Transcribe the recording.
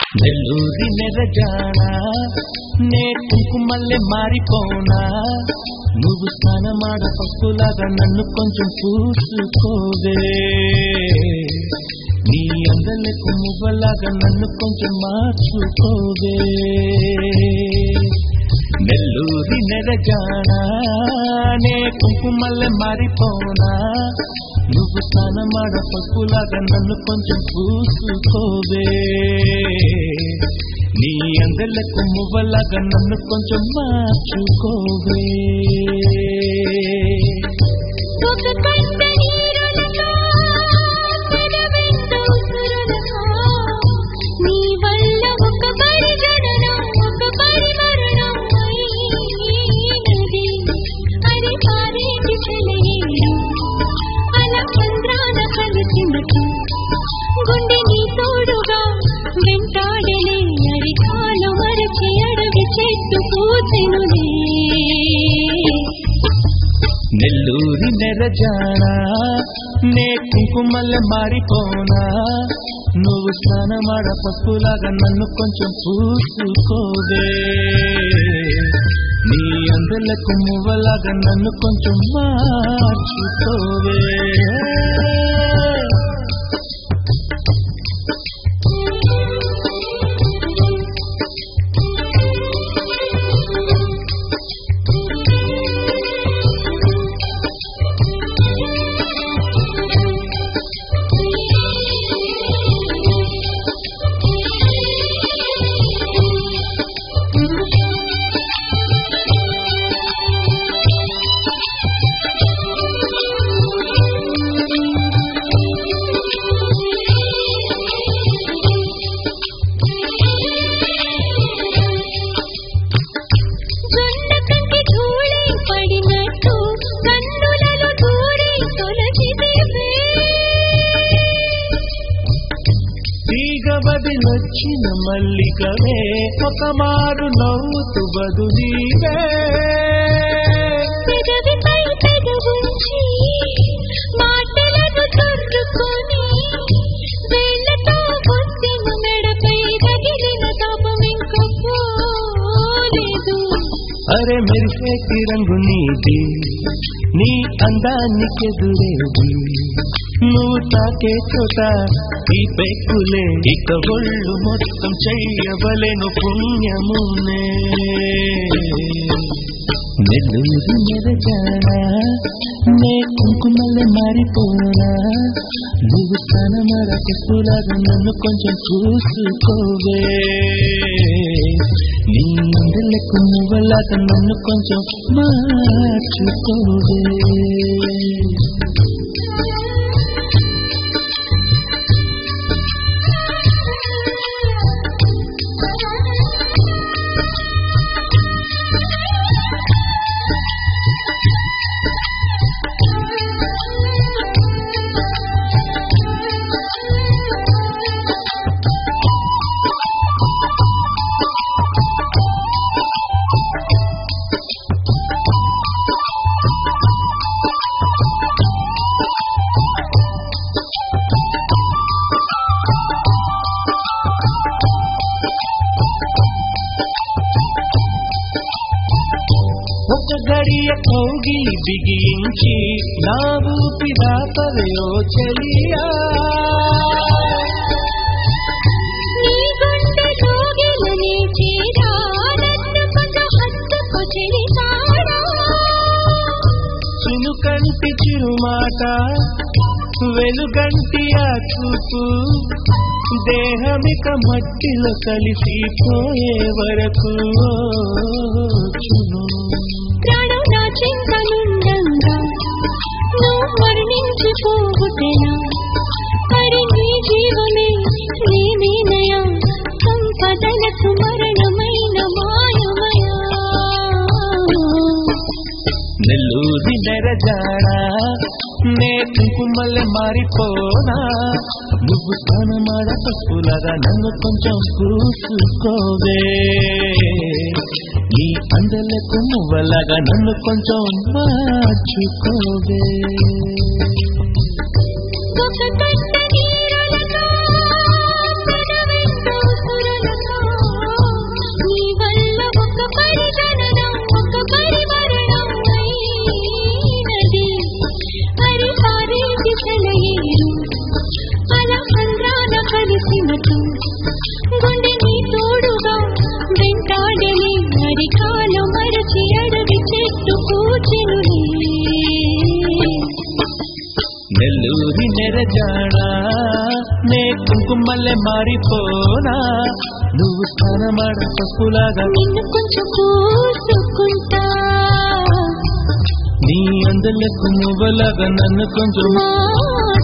నెల్లూరి నెరజానా నే కుంకుమల్లె మారిపోనా నువ్వు స్నానమాడ పప్పులాగా నన్ను కొంచెం చూసుకోవే నీ అందలకు మువ్వలాగా నన్ను కొంచెం మార్చుకోవే నెల్లూరి నెరజానా నే కుంకుమల్లె మారిపోనా నువ్వు స్నానమాడ పప్పులాగా నన్ను కొంచెం చూసుకోవే నీ అందలకు మువ్వలాగా నన్ను కొంచెం మార్చుకోవే ఒక కంట నీరులతో పరవెంట ఉసురులతో నీ వల్ల ఒక పరిగణన ఒక పరిమరణం అయినది అది పారేటి చెలయేరు అలా చంద్రాన కలిసినట్టు గుండె నీ తోడుగా వెంటాడలే అరికాలు మరచి అడవి చెట్టు పూచెనులే నెల్లూరి నెరజానా నే కుంకుమల్ల మారిపోనా నువ్వు స్నానమాడ పప్పులాగా నన్ను కొంచెం చూసుకోవే నీ అందలకు మువ్వలాగా నన్ను కొంచెం మార్చుకోవే జొన్న కంకి ధూళి పడినట్టు కన్నులలో దూరి తొలగిదివే తీగ బదిలొచ్చిన మల్లికవే ఒక మారు నవ్వుతూ బదులీవే పెదవిపై పెదవుంచి మాటలను తొర్రుకొని వేళ్ళతో కొట్టిన మెడపై తగిలిన తాపం ఇంక పోలేదు అరే మెరిసేటి రంగు నీది నీ అందానికెదురేది నువ్వు తాకే చోట ఈ పెక్కులే ఇక ఒళ్ళు మొత్తం చెయ్యవలెను పుణ్యమునే నెల్లూరు మెరజానా నే కుంకుమల్లె మారిపోనా నువ్వు స్నానమాడ పెట్టులాగా నన్ను కొంచెం చూసుకోవే నీ ముందులకు నువ్వలాగా నన్ను కొంచెం మార్చుకోవే ఒక గడియ కౌగిలి బిగించి నా ఊపిరాపరయో చెలియా నీ గుండె లోగిలని చేరా నన్నుకొక హత్తుకు చెలిసాడా చినుకంటి చిరుమాట వెలుగంటి ఆ చూపు దేహమిక మట్టిలో కలిసిపోయే వరకు ఓ చును. ప్రాణం నా చింతనుండంగా నువ్వు మరణించిపోగుతేనా మరి నీ జీవమే నీమేనయా సంపదలకు మరణమైన మాయమయా నెల్లూరి నెరజాడా నే కుంకుమల్లె మారిపోనా నువ్వు స్నానమాడ పప్పులాగా నన్ను కొంచెం చూసుకోవే నీ అందలకు మువ్వలాగా నన్ను కొంచెం మార్చుకోవే ఒక కంట నీరులతో పడవెంట ఉసురులతో మారిపోనా నువ్వు స్నానమాడ పప్పులాగా నిన్ను కొంచెం పూసుకుంటా నీ అందలకు నువ్వులాగా నన్ను కొంచెం మా